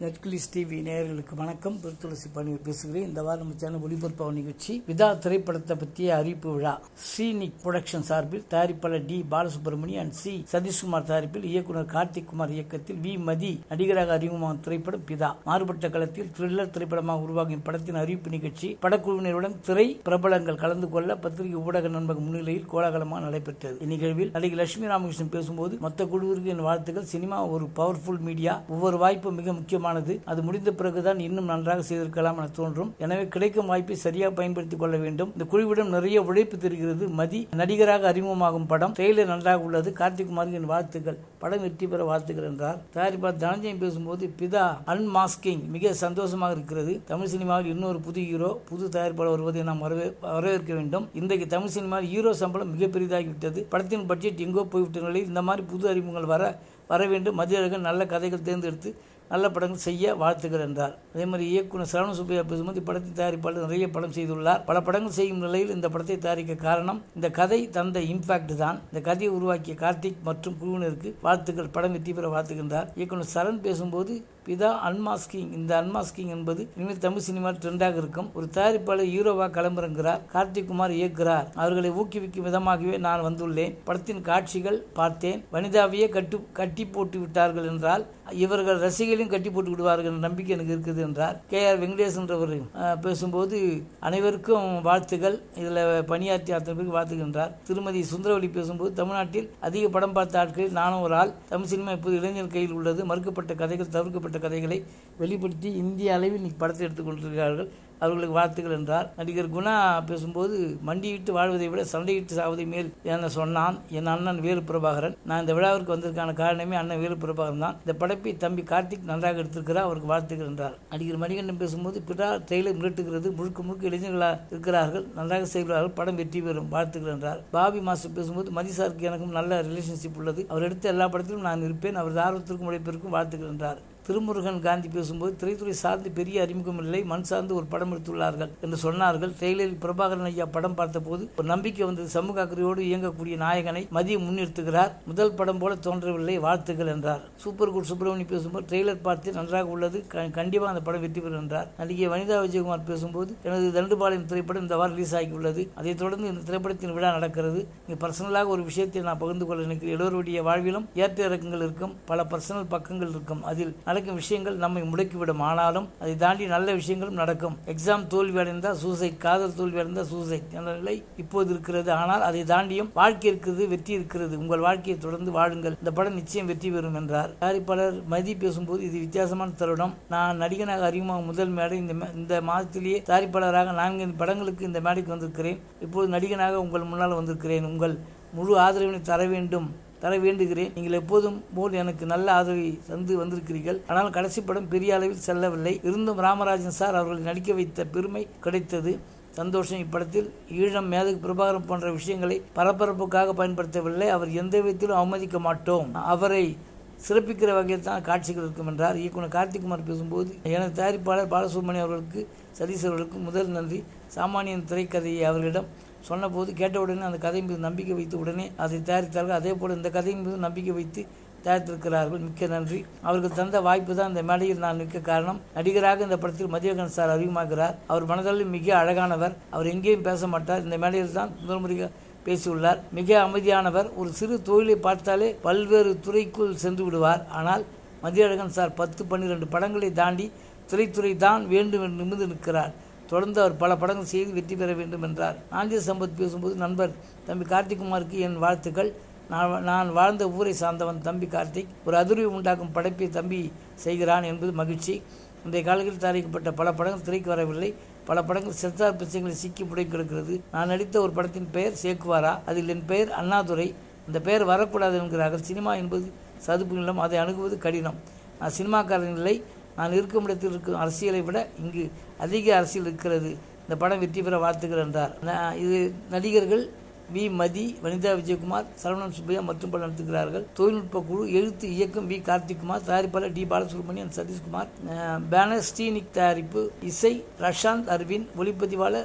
Hercules TV நேயர்களுக்கு வணக்கம் திருத்துளசி பணியில் பேசுகிறேன் இந்த வாரம் நம்ம சேனல் ஒளிபரப்பாக நிகழ்ச்சி விதா திரைப்படத்தை பற்றிய அறிவிப்பு விழா ஸ்ரீனிக் புரொடக்ஷன் சார்பில் தயாரிப்பாளர் T Balasubramani and C Sathishkumar தயாரிப்பில் இயக்குனர் கார்த்திக் குமார் இயக்கத்தில் வி மதி நடிகராக அறிமுகமான திரைப்படம் பிதா மாறுபட்ட களத்தில் த்ரில்லர் திரைப்படமாக உருவாகும் படத்தின் அறிவிப்பு நிகழ்ச்சி படக்குழுவினருடன் திரை பிரபலங்கள் கலந்து கொள்ள பத்திரிகை ஊடக நண்பக முன்னிலையில் கோலாகலமாக நடைபெற்றது இந்நிகழ்வில் நடிகை லட்சுமி ராமகிருஷ்ணன் பேசும்போது மொத்த குழுவிற்கு என் வாழ்த்துக்கள் சினிமா ஒரு பவர்ஃபுல் மீடியா ஒவ்வொரு வாய்ப்பும் மிக முக்கியமானது அது முடிந்த பிறகுதான் இன்னும் நன்றாக செய்திருக்கலாம் என தோன்றும் எனவே கிடைக்கும் வாய்ப்பை சரியாக பயன்படுத்திக் கொள்ள வேண்டும் இந்த குழுவிடம் நிறைய உழைப்பு தெரிகிறது மதி நடிகராக அறிமுகமாகும் படம் ட்ரெயிலர் நன்றாக உள்ளது கார்த்திகுமாருக்கு என் வாழ்த்துக்கள் படம் வெற்றி பெற வாழ்த்துக்கள் என்றார் தயாரிப்பாளர் தனஞ்சயம் பேசும்போது பிதா அன்மாஸ்கிங் மிக சந்தோஷமாக இருக்கிறது தமிழ் சினிமாவில் இன்னொரு புது ஹீரோ புது தயாரிப்பாளர் வருவதை நாம் வரவே வரவேற்க வேண்டும் இன்றைக்கு தமிழ் சினிமாவில் ஹீரோ சம்பளம் மிக பெரிதாகிவிட்டது படத்தின் பட்ஜெட் எங்கோ போய்விட்ட நிலையில் இந்த மாதிரி புது அறிமுகங்கள் வர வர வேண்டும் மதியழகன் நல்ல கதைகள் தேர்ந்தெடுத்து நல்ல படங்கள் செய்ய வாழ்த்துக்கள் என்றார் அதே மாதிரி இயக்குனர் சரவண சுப்பையா பேசும்போது இப்படத்தின் தயாரிப்பாளர் நிறைய படம் செய்துள்ளார் பல படங்கள் செய்யும் நிலையில் இந்த படத்தை தயாரிக்க காரணம் இந்த கதை தந்த இம்பாக்ட் தான் இந்த கதையை உருவாக்கிய கார்த்திக் மற்றும் குழுவினருக்கு வாழ்த்துக்கள் படம் வெற்றி பெற வாழ்த்துகின்றார் இயக்குனர் சரண் பேசும்போது பிதா அன்மாஸ்கிங் இந்த அன்மாஸ்கிங் என்பது இனிமேல் தமிழ் சினிமா ட்ரெண்டாக இருக்கும் ஒரு தயாரிப்பாளர் ஹீரோவா களமிறங்குகிறார் கார்த்திக் குமார் இயக்குகிறார் அவர்களை ஊக்குவிக்கும் விதமாகவே நான் வந்துள்ளேன் படத்தின் காட்சிகள் பார்த்தேன் வனிதாவையே கட்டு கட்டி போட்டு விட்டார்கள் என்றால் இவர்கள் ரசிகளையும் கட்டி போட்டு விடுவார்கள் என்ற நம்பிக்கை எனக்கு இருக்குது என்றார் கே ஆர் வெங்கடேஷ் என்றவர் பேசும்போது அனைவருக்கும் வாழ்த்துகள் இதில் பணியாற்றிய அத்தனை பேருக்கு வாழ்த்துகின்றார் திருமதி சுந்தரவழி பேசும்போது தமிழ்நாட்டில் அதிக படம் பார்த்த ஆட்களில் நானும் ஒரு ஆள் தமிழ் சினிமா இப்போது இளைஞர் கையில் உள்ளது மறுக்கப்பட்ட கதைகள் தவிர்க்கப்பட்ட கதைகளை வெளிப்படுத்தி இந்திய அளவில் இன்னைக்கு படத்தை எடுத்துக்கொண்டிருக்கிறார்கள் அவர்களுக்கு வாழ்த்துக்கள் என்றார் நடிகர் குணா பேசும்போது மண்டியிட்டு வாழ்வதை விட சண்டையிட்டு சாவதை மேல் என சொன்னான் என் அண்ணன் வேலு பிரபாகரன் நான் இந்த விழாவிற்கு வந்ததற்கான காரணமே அண்ணன் வேலு பிரபாகரன் தான் இந்த படைப்பை தம்பி கார்த்திக் நன்றாக எடுத்திருக்கிறார் அவருக்கு வாழ்த்துக்கள் என்றார் நடிகர் மணிகண்டன் பேசும்போது பிடா ட்ரெயிலர் மிரட்டுகிறது முழுக்க முழுக்க இளைஞர்களாக இருக்கிறார்கள் நன்றாக செய்கிறார்கள் படம் வெற்றி பெறும் வாழ்த்துக்கள் என்றார் பாபி மாஸ்டர் பேசும்போது மதிசாருக்கு எனக்கும் நல்ல ரிலேஷன்ஷிப் உள்ளது அவர் எடுத்த எல்லா படத்திலும் நான் இருப்பேன் அவரது ஆர்வத்திற்கும் உழைப்பிற்கும் வாழ்த்துக்கள் என்றார் திருமுருகன் காந்தி பேசும்போது திரைத்துறை சார்ந்து பெரிய அறிமுகம் இல்லை மண் சார்ந்து ஒரு படம் எடுத்துள்ளார்கள் என்று சொன்னார்கள் ட்ரெயிலரில் பிரபாகரன் ஐயா படம் பார்த்தபோது ஒரு நம்பிக்கை வந்தது சமூக அக்கறையோடு இயங்கக்கூடிய நாயகனை மதிய முன்னிறுத்துகிறார் முதல் படம் போல தோன்றவில்லை வாழ்த்துக்கள் என்றார் சூப்பர் குட் சுப்பிரமணி பேசும்போது ட்ரெய்லர் பார்த்து நன்றாக உள்ளது கண்டிப்பாக அந்த படம் வெற்றி பெறும் என்றார் நடிகை வனிதா விஜயகுமார் பேசும்போது எனது தண்டுபாளையம் திரைப்படம் இந்த வாரம் ரிலீஸ் ஆகியுள்ளது அதைத் தொடர்ந்து இந்த திரைப்படத்தின் விழா நடக்கிறது இங்கு பர்சனலாக ஒரு விஷயத்தை நான் பகிர்ந்து கொள்ள நினைக்கிறேன் எல்லோருடைய வாழ்விலும் ஏற்ற இறக்கங்கள் இருக்கும் பல பர்சனல் பக்கங்கள் இருக்கும் அதில் நடக்கும் விஷயங்கள் நம்மை முடக்கிவிடும் ஆனாலும் அதை தாண்டி நல்ல விஷயங்களும் நடக்கும் எக்ஸாம் தோல்வி அடைந்தால் சூசைட் காதல் தோல்வி அடைந்தால் சூசைட் என்ற நிலை இப்போது இருக்கிறது ஆனால் அதை தாண்டியும் வாழ்க்கை இருக்கிறது வெற்றி இருக்கிறது உங்கள் வாழ்க்கையை தொடர்ந்து வாழுங்கள் இந்த படம் நிச்சயம் வெற்றி பெறும் என்றார் தயாரிப்பாளர் மதி பேசும்போது இது வித்தியாசமான தருணம் நான் நடிகனாக அறிமுகம் முதல் மேடை இந்த இந்த மாதத்திலேயே தயாரிப்பாளராக நான்கு படங்களுக்கு இந்த மேடைக்கு வந்திருக்கிறேன் இப்போது நடிகனாக உங்கள் முன்னால் வந்திருக்கிறேன் உங்கள் முழு ஆதரவினை தர வேண்டும் தர வேண்டுகிறேன் நீங்கள் எப்போதும் போல் எனக்கு நல்ல ஆதரவை தந்து வந்திருக்கிறீர்கள் ஆனால் கடைசி படம் பெரிய அளவில் செல்லவில்லை இருந்தும் ராமராஜன் சார் அவர்களை நடிக்க வைத்த பெருமை கிடைத்தது சந்தோஷம் இப்படத்தில் ஈழம் மேதகு பிரபாகரம் போன்ற விஷயங்களை பரபரப்புக்காக பயன்படுத்தவில்லை அவர் எந்த விதத்திலும் அவமதிக்க மாட்டோம் அவரை சிறப்பிக்கிற வகையில் தான் காட்சிகள் இருக்கும் என்றார் இயக்குனர் கார்த்திகுமார் பேசும்போது எனது தயாரிப்பாளர் பாலசுப்ரமணியம் அவர்களுக்கு சதீஷ் அவர்களுக்கு முதல் நன்றி சாமானியன் திரைக்கதையை அவர்களிடம் சொன்னபோது கேட்டவுடனே அந்த கதை மீது நம்பிக்கை வைத்து உடனே அதை தயாரித்தார்கள் அதே போல் இந்த கதையின் மீது நம்பிக்கை வைத்து தயாரித்திருக்கிறார்கள் மிக்க நன்றி அவர்கள் தந்த வாய்ப்பு தான் இந்த மேடையில் நான் நிற்க காரணம் நடிகராக இந்த படத்தில் மதியகன் சார் அறிமுகமாகிறார் அவர் மனதளவில் மிக அழகானவர் அவர் எங்கேயும் பேச மாட்டார் இந்த மேடையில் தான் முதல் முறையாக பேசியுள்ளார் மிக அமைதியானவர் ஒரு சிறு தொழிலை பார்த்தாலே பல்வேறு துறைக்குள் சென்று விடுவார் ஆனால் மதியழகன் சார் பத்து பன்னிரண்டு படங்களை தாண்டி திரைத்துறை தான் வேண்டும் என்று நிமிர்ந்து நிற்கிறார் தொடர்ந்து அவர் பல படங்கள் செய்து வெற்றி பெற வேண்டும் என்றார் நாஞ்சிய சம்பத் பேசும்போது நண்பர் தம்பி கார்த்திக்குமாருக்கு என் வாழ்த்துக்கள் நான் நான் வாழ்ந்த ஊரை சார்ந்தவன் தம்பி கார்த்திக் ஒரு அதிர்வை உண்டாக்கும் படைப்பை தம்பி செய்கிறான் என்பது மகிழ்ச்சி இன்றைய காலத்தில் தயாரிக்கப்பட்ட பல படங்கள் திரைக்கு வரவில்லை பல படங்கள் சென்சார் பிரச்சனைகளில் சிக்கி புடை கிடக்கிறது நான் நடித்த ஒரு படத்தின் பெயர் சேக்குவாரா அதில் என் பெயர் அண்ணாதுரை இந்த பெயர் வரக்கூடாது என்கிறார்கள் சினிமா என்பது சதுப்பு நிலம் அதை அணுகுவது கடினம் நான் சினிமாக்காரன் இல்லை நான் இருக்கும் இடத்தில் இருக்கும் அரசியலை விட இங்கு அதிக அரசியல் இருக்கிறது இந்த படம் வெற்றி பெற வாழ்த்துக்கள் என்றார் இது நடிகர்கள் வி மதி வனிதா விஜயகுமார் சரவணன் சுப்பையா மற்றும் பலர் நடத்துகிறார்கள் தொழில்நுட்ப குழு எழுத்து இயக்கம் வி கார்த்திக்குமார் தயாரிப்பாளர் டி பாலசுப்ரமணியன் சதீஷ்குமார் பேனர் ஸ்ரீனிக் தயாரிப்பு இசை ரஷாந்த் அரவிந்த் ஒளிப்பதிவாளர்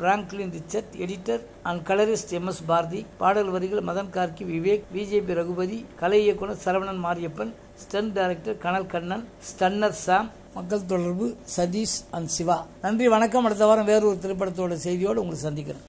Franklin Richard editor and colourist M S Bharathi பாடல் வரிகள் மதன் கார்கி விவேக் பிஜேபி ரகுபதி கலை இயக்குனர் சரவணன் மாரியப்பன் ஸ்டன் டைரக்டர் கனல் கண்ணன் ஸ்டன்னர் சாம் மக்கள் தொடர்பு சதீஷ் அண்ட் சிவா நன்றி வணக்கம் அடுத்த வாரம் வேறு ஒரு திரைப்படத்தோட செய்தியோடு உங்களை சந்திக்கிறேன்